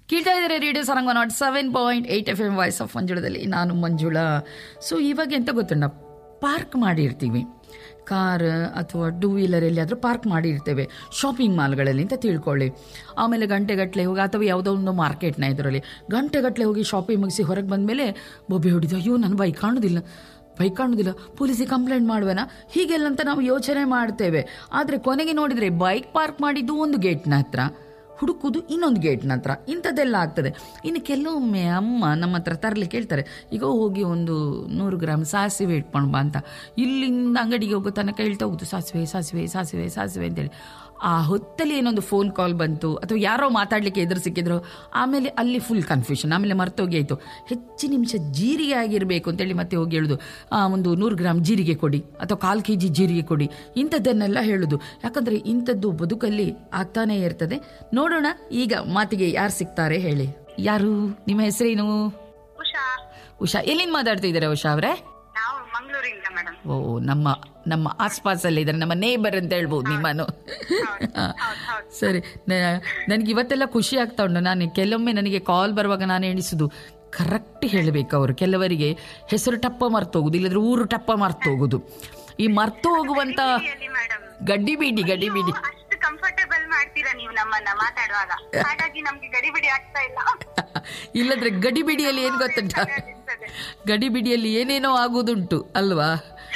ಕೇಳ್ತಾ ಇದ್ದಾರೆ radio Saranga not seven point eight FM voice of ಆಫ್ ಮಂಜುಳದಲ್ಲಿ ನಾನು ಮಂಜುಳಾ ಸೊ ಇವಾಗ ಎಂತ ಗೊತ್ತುಂಟ ಪಾರ್ಕ್ ಮಾಡಿರ್ತೀವಿ ಕಾರ್ ಅಥವಾ ಟೂ ವೀಲರ್ ಎಲ್ಲಿಯಾದರೂ ಪಾರ್ಕ್ ಮಾಡಿರ್ತೇವೆ ಶಾಪಿಂಗ್ ಮಾಲ್ಗಳಲ್ಲಿ ಅಂತ ತಿಳ್ಕೊಳ್ಳಿ ಆಮೇಲೆ ಗಂಟೆಗಟ್ಟಲೆ ಹೋಗಿ ಅಥವಾ ಯಾವುದೋ ಒಂದು ಮಾರ್ಕೆಟ್ನ ಇದರಲ್ಲಿ ಗಂಟೆಗಟ್ಟಲೆ ಹೋಗಿ ಶಾಪಿಂಗ್ ಮುಗಿಸಿ ಹೊರಗೆ ಬಂದಮೇಲೆ ಬೊಬ್ಬೆ ಹೊಡಿದು ಅಯ್ಯೋ ನನ್ನ ಬೈಕ್ ಕಾಣೋದಿಲ್ಲ ಬೈಕ್ ಕಾಣೋದಿಲ್ಲ ಪೊಲೀಸಿಗೆ ಕಂಪ್ಲೇಂಟ್ ಮಾಡುವೆನಾ ಹೀಗೆಲ್ಲ ಅಂತ ನಾವು ಯೋಚನೆ ಮಾಡ್ತೇವೆ ಆದರೆ ಕೊನೆಗೆ ನೋಡಿದರೆ ಬೈಕ್ ಪಾರ್ಕ್ ಮಾಡಿದ್ದು ಒಂದು ಗೇಟ್ನ ಹತ್ರ ಹುಡುಕುದು ಇನ್ನೊಂದು ಗೇಟ್ನ ಹತ್ರ ಇಂಥದ್ದೆಲ್ಲ ಆಗ್ತದೆ ಇನ್ನು ಕೆಲವೊಮ್ಮೆ ಅಮ್ಮ ನಮ್ಮ ಹತ್ರ ತರಲಿಕ್ಕೆ ಹೇಳ್ತಾರೆ ಈಗ ಹೋಗಿ ಒಂದು ನೂರು ಗ್ರಾಮ್ ಸಾಸಿವೆ ಇಟ್ಕೊಂಡು ಬಾ ಅಂತ ಇಲ್ಲಿಂದ ಅಂಗಡಿಗೆ ಹೋಗೋ ತನಕ ಹೇಳ್ತಾ ಹೋಗುದು ಸಾಸಿವೆ ಸಾಸಿವೆ ಸಾಸಿವೆ ಸಾಸಿವೆ ಅಂತೇಳಿ ಆ ಹೊತ್ತಲ್ಲಿ ಏನೊಂದು ಫೋನ್ ಕಾಲ್ ಬಂತು ಅಥವಾ ಯಾರೋ ಮಾತಾಡಲಿಕ್ಕೆ ಎದುರು ಸಿಕ್ಕಿದ್ರು ಆಮೇಲೆ ಅಲ್ಲಿ ಫುಲ್ ಕನ್ಫ್ಯೂಷನ್ ಆಮೇಲೆ ಮರ್ತೋಗಿ ಆಯಿತು ಹೆಚ್ಚು ನಿಮಿಷ ಜೀರಿಗೆ ಆಗಿರಬೇಕು ಅಂತೇಳಿ ಮತ್ತೆ ಹೋಗಿ ಹೇಳುದು ಆ, ಒಂದು ನೂರು ಗ್ರಾಮ್ ಜೀರಿಗೆ ಕೊಡಿ ಅಥವಾ ಕಾಲು ಕೆ ಜಿ ಜೀರಿಗೆ ಕೊಡಿ ಇಂಥದ್ದನ್ನೆಲ್ಲ ಹೇಳುದು ಯಾಕಂದರೆ ಇಂಥದ್ದು ಬದುಕಲ್ಲಿ ಆಗ್ತಾನೇ ಇರ್ತದೆ ನೋಡೋಣ ಈಗ ಮಾತಿಗೆ ಯಾರು ಸಿಗ್ತಾರೆ ಹೇಳಿ ಯಾರು ನಿಮ್ಮ ಹೆಸರೇನು ಉಷಾ ಉಷಾ ಎಲ್ಲಿಂದ ಮಾತಾಡ್ತಿದ್ದೀರಾ ಉಷಾ ಅವರೇ ನಾವು ಮಂಗಳೂರಿಂದ ಮೇಡಮ್ ಓ ನಮ್ಮ ನಮ್ಮ ಆಸ್ಪಾಸಲ್ಲಿ ಇದ್ದಾರೆ ನಮ್ಮ ನೇಬರ್ ಅಂತ ಹೇಳ್ಬೋದು ನಿಮ್ಮನ್ನು ಹಾ. ಸರಿ ನನಗೆ ಇವತ್ತೆಲ್ಲ ಖುಷಿ ಆಗ್ತಾ ಉಂಟು ನಾನು ಕೆಲವೊಮ್ಮೆ ನನಗೆ ಕಾಲ್ ಬರುವಾಗ ನಾನು ಎಣಿಸುದು ಕರೆಕ್ಟ್ ಹೇಳಬೇಕು ಅವರು ಕೆಲವರಿಗೆ ಹೆಸರು ಟಪ್ಪ ಮರ್ತೋಗುದು ಇಲ್ಲದ್ರೆ ಊರು ಟಪ್ಪ ಮರ್ತೋಗುದು ಈ ಮರ್ತು ಹೋಗುವಂತ ಮೇಡಮ್ ಗಡ್ಡಿ ಬೀಡಿ ಗಡ್ಡಿ ಬೀಡಿ ಅಷ್ಟು ಕಂಫರ್ಟೇಬಲ್ ಮಾಡ್ತೀರಾ ನೀವು ನಮ್ಮನ್ನ ಮಾತಾಡುವಾಗ ಹಾಗಾಗಿ ನಮ್ಗೆ ಗಡಿಬಿಡಿ ಆಗ್ತಾ ಇಲ್ಲ ಇಲ್ಲದ್ರೆ ಗಡಿಬಿಡಿಯಲ್ಲಿ ಏನು ಗೊತ್ತುಂಟ ಅನಿಸ್ತದೆ. ಗಡಿಬಿಡಿಯಲ್ಲಿ ಏನೇನೋ ಆಗುವುದುಂಟು ಅಲ್ವಾ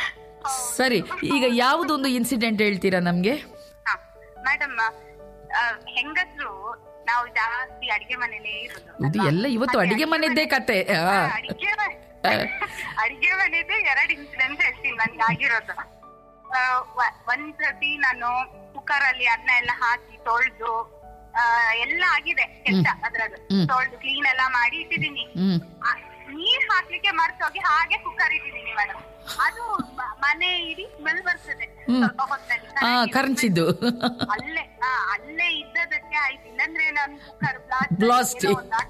ಸರಿ ಈಗ ಯಾವುದೊಂದು ಇನ್ಸಿಡೆಂಟ್ ಹೇಳ್ತೀರಾ ನಮ್ಗೆ ಹಾ ಮೇಡಮ್ ಹೆಂಗಸ್ರು ನಾವು ಜಾಸ್ತಿ ಅಡಿಗೆ ಮನೇಲೇ ಇರುದು ಇದು ಎಲ್ಲ ಇವತ್ತು ಅಡಿಗೆ ಮನೆದ್ದೇ ಕತೆ ಆ. ಅಡಿಗೆ ಅಡಿಗೆ ಮನೆದು ಎರಡು ಇನ್ಸಿಡೆಂಟ್ ಹೇಳ್ತೀನಿ ನನ್ಗೆ ಆಗಿರೋದು ಆ, ವ- ಒಂದ್ ಸತಿ ನಾನು ಕುಕ್ಕರ್ ಅಲ್ಲಿ ಅನ್ನ ಎಲ್ಲ ಹಾಕಿ ತೊಳ್ದು ಆ, ಎಲ್ಲ ಆಗಿದೆ ಕೆಲ್ಸ ಅದ್ರದ್ದು ಹ್ಮ್. ತೊಳ್ದು ಕ್ಲೀನ್ ಎಲ್ಲ ಮಾಡಿ ಇಟ್ಟಿದ್ದೀನಿ ಹ್ಮ್ ಆ, ನೀರ್ ಹಾಕ್ಲಿಕ್ಕೆ ಮರ್ತೋಗಿ ಹಾಗೆ ಕುಕ್ಕರ್ ಇಟ್ಟಿದ್ದೀನಿ ಮೇಡಮ್ ಅದು ಮ- ಮನೆ ಇಡೀ ಸ್ಮೆಲ್ ಬರ್ತದೆ ಹ್ಮ್. ಸ್ವಲ್ಪ ಹೊತ್ತಲ್ಲಿ ಆ ಕರ್ಚಿದ್ದು ಅಲ್ಲೇ ಆ, ಅಲ್ಲೇ ಇದ್ದದಕ್ಕೆ ಆಯ್ತು ಇಲ್ಲಂದ್ರೆ ನಾನು ಕುಕ್ಕರ್ ಬ್ಲಾಸ್ಟ್ Blast.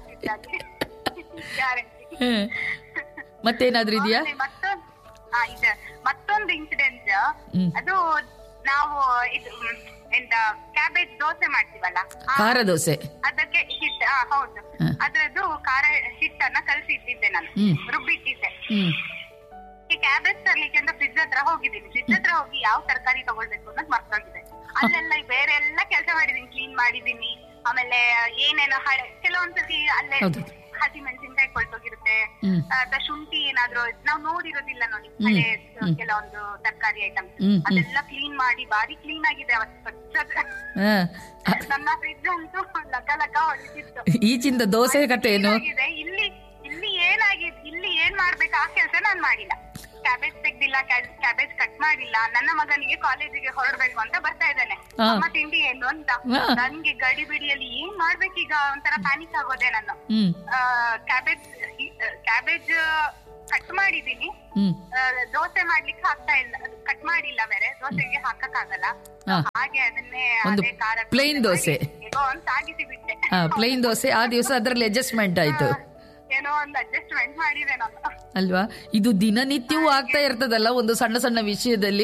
ಗ್ಯಾರಂಟಿ ಹ್ಮ್. ಮತ್ತೇನಾದ್ರೂ ಇದೆಯಾ ಆಮೇಲೆ ಮತ್ತೊಂದು ಆ, ಇದೆ ಮತ್ತೊಂದು ಇನ್ಸಿಡೆಂಟ್ ಹ್ಮ್. ಅದು ನಾವು ಇದು ಮ್, ಎಂತ ಕ್ಯಾಬೇಜ್ ದೋಸೆ ಮಾಡ್ತೀವಲ್ಲ ಆ, ಖಾರ ದೋಸೆ ಅದಕ್ಕೆ ಹಿಟ್ ಆ, ಹೌದು ಹ್ಮ್. ಅದ್ರದ್ದು ಖಾರ ಹಿಟ್ಟನ್ನ ಕಲಸಿ ಇಟ್ಟಿದ್ದೆ ನಾನು ಹ್ಮ್. ರುಬ್ಬಿಟ್ಟಿದ್ದೆ ಹ್ಮ್ ಈ ಕ್ಯಾಬೇಜ್ ತರ್ಲಿಕ್ಕೆ ಅಂತ ಫ್ರಿಜ್ ಹತ್ರ ಹೋಗಿದ್ದೀನಿ ಫ್ರಿಜ್ ಹತ್ರ ಹೋಗಿ ಯಾವ ತರಕಾರಿ ತಗೊಳ್ಬೇಕು ಅನ್ನೋದು ಮರ್ತೋಗಿದೆ ಅಲ್ಲೆಲ್ಲ ಬೇರೆ ಎಲ್ಲ ಕೆಲಸ ಮಾಡಿದೀನಿ ಕ್ಲೀನ್ ಮಾಡಿದೀನಿ ಆಮೇಲೆ ಏನೇನೋ ಹಳೆ ಕೆಲವೊಂದ್ಸತಿ ಅಲ್ಲೇ ಹೌದು. ಹಸಿ ಮೆಣಸಿನ್ಕಾಯಿ ಕೊಳ್ತೋಗಿರುತ್ತೆ ಹ್ಮ್. ಅಥವಾ ಶುಂಠಿ ಏನಾದ್ರು ನಾವು ನೋಡಿರೋದಿಲ್ಲ ನೋಡಿ ಹಳೆ ಕೆಲವೊಂದು ತರಕಾರಿ ಐಟಮ್ಸ್ ಹ್ಮ್, ಹ್ಮ್. ಅದೆಲ್ಲ ಕ್ಲೀನ್ ಮಾಡಿ ಬಾರಿ ಕ್ಲೀನ್ ಆಗಿದೆ ಅವತ್ತು ಸ್ವಚ್ಛ ಹಾ. ನನ್ನ ಫ್ರಿಜ್ ಅಂತೂ ಲಕ ಲಕ ಹೊಡಿತಿತ್ತು ಈಚಿಂದ ದೋಸೆ ಕತೆ ಏನು ಏನಾಗಿದೆ ಇಲ್ಲಿ ಇಲ್ಲಿ ಏನಾಗಿದೆ ಇಲ್ಲಿ ಏನ್ ಮಾಡ್ಬೇಕು ಆ ಕೆಲಸ ನಾನ್ ಮಾಡಿಲ್ಲ ಕ್ಯಾಬೇಜ್ ತೆಗ್ದಿಲ್ಲ ಕ್ಯಾಬೇಜ್ ಕಟ್ ಮಾಡಿಲ್ಲ ನನ್ನ ಮಗನಿಗೆ ಕಾಲೇಜಿಗೆ ಹೊರಡ್ಬೇಕು ಅಂತ ಬರ್ತಾ ಇದ್ದಾನೆ ಹಾ. ಅಮ್ಮ ತಿಂಡಿ ಏನು ಅಂತ ಹಾ. ನನ್ಗೆ ಗಡಿ ಬಿಡಿಯಲ್ಲಿ ಏನ್ ಮಾಡ್ಬೇಕೀಗ ಒಂಥರ ಪ್ಯಾನಿಕ್ ಆಗೋದೆ ನಾನು ಹ್ಮ್ ಕ್ಯಾಬೇಜ್ ಕ್ಯಾಬೇಜ್ ಕಟ್ ಮಾಡಿದೀನಿ ಹ್ಮ್ ಆ, ದೋಸೆ ಮಾಡ್ಲಿಕ್ಕೆ ಆಗ್ತಾ ಇಲ್ಲ ಕಟ್ ಮಾಡಿಲ್ಲ ಬೇರೆ ದೋಸೆಗೆ ಹಾಕಕ್ಕಾಗಲ್ಲ ಹಾ. ಹಾಗೆ ಅದನ್ನೇ ಒಂದು ಅದೇ ಖಾರ plain ದೋಸೆ. ಹೇಗೋ ಅಂತ ಆಗಿಸಿ ಬಿಟ್ಟೆ ಹಾ ಪ್ಲೈನ್ ದೋಸೆ ಆ ದಿವಸ ಅದರಲ್ಲಿ ಅಡ್ಜಸ್ಟ್ಮೆಂಟ್ ಆಯ್ತು ಏನೋ ಒಂದು ಅಡ್ಜಸ್ಟ್ಮೆಂಟ್ ಮಾಡಿದೆ ನಾನು ಅಲ್ವಾ ಇದು ದಿನನಿತ್ಯವೂ ಆಗ್ತಾ ಇರ್ತದಲ್ಲ ಒಂದು ಸಣ್ಣ ಸಣ್ಣ ವಿಷಯದಲ್ಲಿ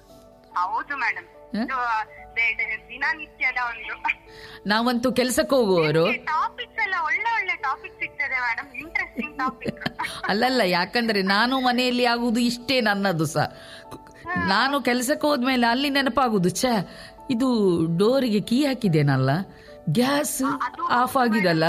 ಹೌದು ಮೇಡಮ್ ಹ? ಇದು ದೆ- ದೆ- ದಿನನಿತ್ಯದ ಒಂದು ನಾವಂತೂ ಕೆಲ್ಸಕ್ಕೆ ಹೋಗುವವರು ಟಾಪಿಕ್ಸ್ ಎಲ್ಲ ಒಳ್ಳೆ ಒಳ್ಳೆ ಟಾಪಿಕ್ ಸಿಗ್ತದೆ ಮೇಡಮ್ ಇಂಟ್ರೆಸ್ಟಿಂಗ್ ಟಾಪಿಕ್ ಅಲ್ಲಲ್ಲ ಯಾಕಂದ್ರೆ ನಾನು ಮನೆಯಲ್ಲಿ ಆಗುವುದು ಇಷ್ಟೇ ನನ್ನದು ಸಹ ನಾನು ಕೆಲಸಕ್ಕೆ ಹೋದ್ಮೇಲೆ ಅಲ್ಲಿ ನೆನಪಾಗುದು ಛೇ ಇದು ಡೋರಿಗೆ ಕೀ ಹಾಕಿದ್ದೇನಲ್ಲ ಗ್ಯಾಸ್ ಆಫ್ ಆಗಿದಲ್ಲ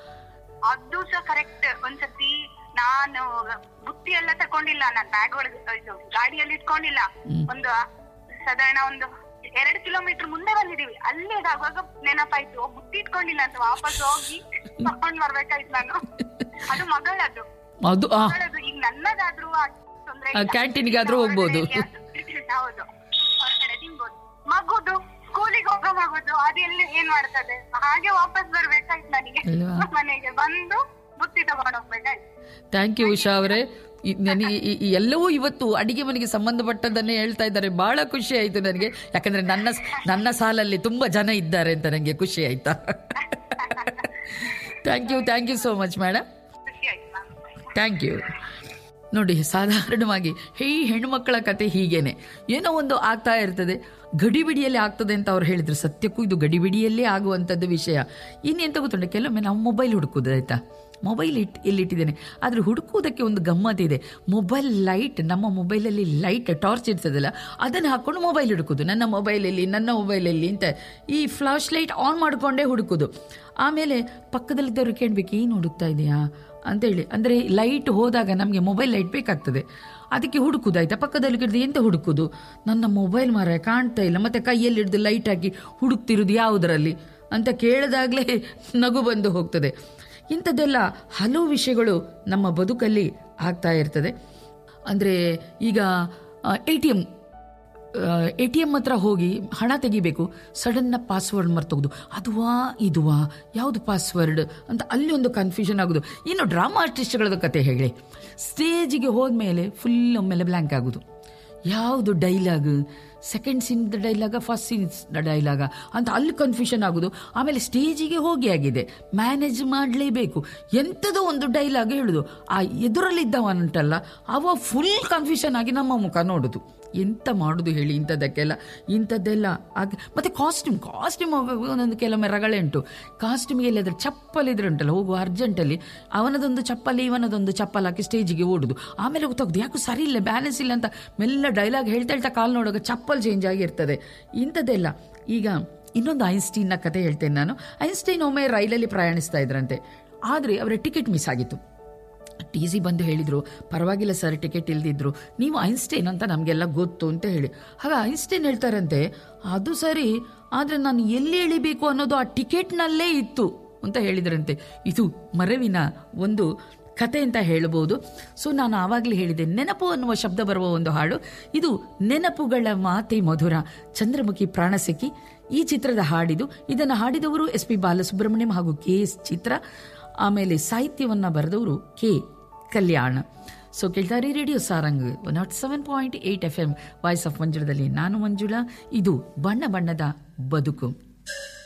ಅದು ಸಹ ಕರೆಕ್ಟ್ ಒಂದ್ಸತಿ ನಾನು ಬುತ್ತಿ ಎಲ್ಲ ತಕೊಂಡಿಲ್ಲ ನಾನು ಬ್ಯಾಗ್ ಒಳಗೆ ಇದು ಗಾಡಿಯಲ್ಲಿ ಇಟ್ಕೊಂಡಿಲ್ಲ ಒಂದು ಸಾಧಾರಣ ಒಂದು ಎರಡು ಕಿಲೋಮೀಟರ್ ಮುಂದೆ ಬಂದಿದೀವಿ ಅಲ್ಲೇ ಆಗುವಾಗ ನೆನಪಾಯ್ತು ಓ, ಬುತ್ತಿ ಇಟ್ಕೊಂಡಿಲ್ಲ ಅಂತ ವಾಪಸ್ ಹೋಗಿ ತಕೊಂಡ್ ಬರ್ಬೇಕಾಯ್ತು ನಾನು ಅದು ಮಗಳದ್ದು ಅದು ಆ ಮಗಳದ್ದು ಈಗ ನನ್ನದಾದ್ರೂ ಆ ತೊಂದ್ರೆ ಆ, ಇಲ್ಲ. ಕ್ಯಾಂಟೀನ್ಗಾದ್ರೂ ಹೋಗ್ಬೋದು. ಹೌದು ಹೊರಗಡೆ ತಿನ್ಬೋದು ಮಗುದು ಸ್ಕೂಲಿಗೆ ಹೋಗೋ ಮಗುದು ಅದೆಲ್ಲಿ ಏನ್ ಮಾಡ್ತದೆ ಹಾಗೆ ವಾಪಸ್ ಬರ್ಬೇಕಾಯ್ತು ನನಗೆ ಅಲ್ವಾ? ಮನೆಗೆ ಬಂದು ಬುತ್ತಿ ತಗೊಂಡ್ ಹೋಗ್ಬೇಕಾಯ್ತು ಥ್ಯಾಂಕ್ ಯು ಉಷಾ ಅವರೇ ಈ- ನನಗೆ ಈ- ಈ ಎಲ್ಲವೂ ಇವತ್ತು ಅಡಿಗೆ ಮನೆಗೆ ಸಂಬಂಧಪಟ್ಟದನ್ನೇ ಹೇಳ್ತಾ ಇದ್ದಾರೆ ಬಹಳ ಖುಷಿ ಆಯ್ತು ನನಗೆ ಯಾಕಂದ್ರೆ ನನ್ನ ನನ್ನ ಸಾಲಲ್ಲಿ ತುಂಬಾ ಜನ ಇದ್ದಾರೆ ಅಂತ ನನಗೆ ಖುಷಿ ಆಯ್ತಾ thank you thank you so much madam ಖುಷಿ ಆಯ್ತು ಮ್ಯಾಮ್ ಥ್ಯಾಂಕ್ ಯು ನೋಡಿ ಸಾಧಾರಣವಾಗಿ ಈ ಹೆಣ್ಮಕ್ಕಳ ಕತೆ ಹೀಗೇನೆ ಏನೋ ಒಂದು ಆಗ್ತಾ ಇರ್ತದೆ ಗಡಿಬಿಡಿಯಲ್ಲಿ ಆಗ್ತದೆ ಅಂತ ಅವ್ರು ಹೇಳಿದ್ರು ಸತ್ಯಕ್ಕೂ ಇದು ಗಡಿಬಿಡಿಯಲ್ಲೇ ಆಗುವಂಥದ್ದು ವಿಷಯ ಇನ್ನೆಂತ ಗೊತ್ತುಂಟ ಕೆಲವೊಮ್ಮೆ ನಾವು ಮೊಬೈಲ್ ಹುಡುಕೋದು ಆಯ್ತಾ ಮೊಬೈಲ್ ಇಟ್ ಎಲ್ಲಿಟ್ಟಿದ್ದೇನೆ ಆದರೆ ಹುಡುಕುವುದಕ್ಕೆ ಒಂದು ಗಮ್ಮತ್ತಿದೆ ಮೊಬೈಲ್ ಲೈಟ್ ನಮ್ಮ ಮೊಬೈಲಲ್ಲಿ ಲೈಟ್ ಟಾರ್ಚ್ ಇರ್ತದಲ್ಲ ಅದನ್ನು ಹಾಕ್ಕೊಂಡು ಮೊಬೈಲ್ ಹುಡುಕೋದು ನನ್ನ ಮೊಬೈಲಲ್ಲಿ ನನ್ನ ಮೊಬೈಲಲ್ಲಿ ಅಂತ ಈ ಫ್ಲಾಶ್ ಲೈಟ್ ಆನ್ ಮಾಡಿಕೊಂಡೇ ಹುಡುಕೋದು ಆಮೇಲೆ ಪಕ್ಕದಲ್ಲಿದ್ದವ್ರು ಕೇಳಬೇಕು ಏನು ಹುಡುಕ್ತಾ ಇದೆಯಾ ಅಂತೇಳಿ ಅಂದರೆ ಲೈಟ್ ಹೋದಾಗ ನಮಗೆ ಮೊಬೈಲ್ ಲೈಟ್ ಬೇಕಾಗ್ತದೆ ಅದಕ್ಕೆ ಹುಡುಕುದು ಆಯ್ತಾ ಪಕ್ಕದಲ್ಲಿ ಹಿಡಿದು ಎಂತ ಹುಡುಕುದು ನನ್ನ ಮೊಬೈಲ್ ಮಾರ ಕಾಣ್ತಾ ಇಲ್ಲ ಮತ್ತೆ ಕೈಯಲ್ಲಿ ಹಿಡಿದು ಲೈಟ್ ಹಾಕಿ ಹುಡುಕ್ತಿರೋದು ಯಾವುದರಲ್ಲಿ ಅಂತ ಕೇಳಿದಾಗಲೇ ನಗು ಬಂದು ಹೋಗ್ತದೆ ಇಂಥದ್ದೆಲ್ಲ ಹಲವು ವಿಷಯಗಳು ನಮ್ಮ ಬದುಕಲ್ಲಿ ಆಗ್ತಾ ಇರ್ತದೆ ಅಂದರೆ ಈಗ A T M A T M ಹತ್ರ ಹೋಗಿ ಹಣ ತೆಗಿಬೇಕು ಸಡನ್ನ ಪಾಸ್ವರ್ಡ್ ಮರ್ತೋಗುದು ಅದುವಾ ಇದುವಾ ಯಾವುದು ಪಾಸ್ವರ್ಡ್ ಅಂತ ಅಲ್ಲಿ ಒಂದು ಕನ್ಫ್ಯೂಷನ್ ಆಗೋದು ಇನ್ನು ಡ್ರಾಮಾ ಆರ್ಟಿಸ್ಟ್ಗಳದ ಕತೆ ಹೇಳಿ ಸ್ಟೇಜಿಗೆ ಹೋದ್ಮೇಲೆ ಫುಲ್ ಒಮ್ಮೆಲೆ ಬ್ಲ್ಯಾಂಕ್ ಆಗೋದು ಯಾವುದು ಡೈಲಾಗ್ ಸೆಕೆಂಡ್ ಸೀನ್ದ ಡೈಲಾಗ ಫಸ್ಟ್ ಸೀನ್ಸ್ ಡೈಲಾಗ ಅಂತ ಅಲ್ಲಿ ಕನ್ಫ್ಯೂಷನ್ ಆಗೋದು ಆಮೇಲೆ ಸ್ಟೇಜಿಗೆ ಹೋಗಿ ಆಗಿದೆ ಮ್ಯಾನೇಜ್ ಮಾಡಲೇಬೇಕು ಎಂಥದೋ ಒಂದು ಡೈಲಾಗ್ ಹೇಳುದು ಆ ಎದುರಲ್ಲಿದ್ದವನುಂಟಲ್ಲ ಅವ ಫುಲ್ ಕನ್ಫ್ಯೂಷನ್ ಆಗಿ ನಮ್ಮ ಮುಖ ನೋಡುದು ಎಂತ ಮಾಡುದು ಹೇಳಿ ಇಂಥದ್ದಕ್ಕೆಲ್ಲ ಇಂಥದ್ದೆಲ್ಲ ಆಗ ಮತ್ತೆ ಕಾಸ್ಟ್ಯೂಮ್ ಕಾಸ್ಟ್ಯೂಮ್ ಒಂದೊಂದು ಕೆಲವೊಮ್ಮೆ ರಗಳೆ ಉಂಟು ಕಾಸ್ಟ್ಯೂಮ್ಗೆ ಎಲ್ಲಾದ್ರೆ ಚಪ್ಪಲ್ ಇದ್ರೆ ಉಂಟಲ್ಲ ಹೋಗುವ ಅರ್ಜೆಂಟಲ್ಲಿ ಅವನದೊಂದು ಚಪ್ಪಲಿ ಇವನದೊಂದು ಚಪ್ಪಲ್ ಹಾಕಿ ಸ್ಟೇಜಿಗೆ ಓಡುದು ಆಮೇಲೆ ಗೊತ್ತಾಗುದು ಯಾಕೋ ಸರಿ ಇಲ್ಲ ಬ್ಯಾಲೆನ್ಸ್ ಇಲ್ಲ ಅಂತ ಮೆಲ್ಲ ಡೈಲಾಗ್ ಹೇಳ್ತಾ ಹೇಳ್ತಾ ಕಾಲು ನೋಡುವಾಗ ಚಪ್ಪಲ್ ಚೇಂಜ್ ಆಗಿರ್ತದೆ ಇಂಥದ್ದೆಲ್ಲ ಈಗ ಇನ್ನೊಂದು ಐನ್ಸ್ಟೀನ್ನ ಕತೆ ಹೇಳ್ತೇನೆ ನಾನು ಐನ್ಸ್ಟೈನ್ ಒಮ್ಮೆ ರೈಲಲ್ಲಿ ಪ್ರಯಾಣಿಸ್ತಾ ಇದ್ರಂತೆ ಆದರೆ ಅವರ ಟಿಕೆಟ್ ಮಿಸ್ ಆಗಿತ್ತು ಟಿ ಸಿ ಬಂದು ಹೇಳಿದರು ಪರವಾಗಿಲ್ಲ ಸರ್ ಟಿಕೆಟ್ ಇಲ್ದಿದ್ರು ನೀವು ಐನ್ಸ್ಟೈನ್ ಅಂತ ನಮಗೆಲ್ಲ ಗೊತ್ತು ಅಂತ ಹೇಳಿ ಆಗ ಐನ್ಸ್ಟೈನ್ ಹೇಳ್ತಾರಂತೆ ಅದು ಸರಿ ಆದರೆ ನಾನು ಎಲ್ಲಿ ಇಳಿಬೇಕು ಅನ್ನೋದು ಆ ಟಿಕೆಟ್ನಲ್ಲೇ ಇತ್ತು ಅಂತ ಹೇಳಿದ್ರಂತೆ ಇದು ಮರವಿನ ಒಂದು ಕತೆ ಅಂತ ಹೇಳ್ಬೋದು ಸೊ ನಾನು ಆವಾಗಲೇ ಹೇಳಿದೆ ನೆನಪು ಅನ್ನುವ ಶಬ್ದ ಬರುವ ಒಂದು ಹಾಡು ಇದು ನೆನಪುಗಳ ಮಾತೆ ಮಧುರ ಚಂದ್ರಮುಖಿ ಪ್ರಾಣಸಖಿ ಈ ಚಿತ್ರದ ಹಾಡಿದು ಇದನ್ನು ಹಾಡಿದವರು ಎಸ್ ಪಿ ಬಾಲಸುಬ್ರಹ್ಮಣ್ಯಂ ಹಾಗೂ ಕೆ ಎಸ್ ಚಿತ್ರ ಆಮೇಲೆ ಸಾಹಿತ್ಯವನ್ನು ಬರೆದವರು ಕೆ ಕಲ್ಯಾಣ ಸೊ ಕೇಳ್ತಾರೆ radio Saarang not seven point eight FM voice of ಆಫ್ ಮಂಜುಳದಲ್ಲಿ ನಾನು ಮಂಜುಳಾ ಇದು ಬಣ್ಣ ಬಣ್ಣದ ಬದುಕು